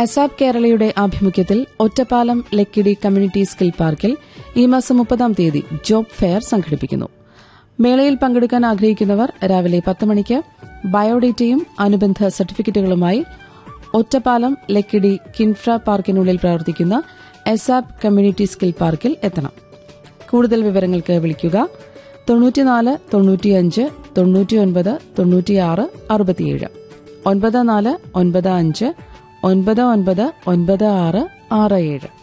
അസാബ് കേരളയുടെ ആഭിമുഖ്യത്തിൽ Ottapalam Lakkidi community skill പാർക്കിൽ ഈ മാസം മുപ്പതാം തീയതി ജോബ് ഫെയർ സംഘടിപ്പിക്കുന്നു മേളയിൽ പങ്കെടുക്കാൻ ആഗ്രഹിക്കുന്നവർ രാവിലെ പത്ത് മണിക്ക് ബയോഡേറ്റയും അനുബന്ധ സർട്ടിഫിക്കറ്റുകളുമായി ഒറ്റപ്പാലം ലക്കിടി കിൻഫ്ര പാർക്കിനുള്ളിൽ പ്രവർത്തിക്കുന്ന എസാബ് കമ്മ്യൂണിറ്റി സ്കിൽ പാർക്കിൽ എത്തണം കൂടുതൽ വിവരങ്ങൾക്ക് വിളിക്കുക തൊണ്ണൂറ്റിനാല് തൊണ്ണൂറ്റിയഞ്ച് തൊണ്ണൂറ്റിയൊൻപത് തൊണ്ണൂറ്റിയാറ് അറുപത്തിയേഴ് ഒൻപത് നാല് ഒൻപത് അഞ്ച് ഒൻപത് ഒൻപത് ഒൻപത് ആറ് ആറ് ഏഴ്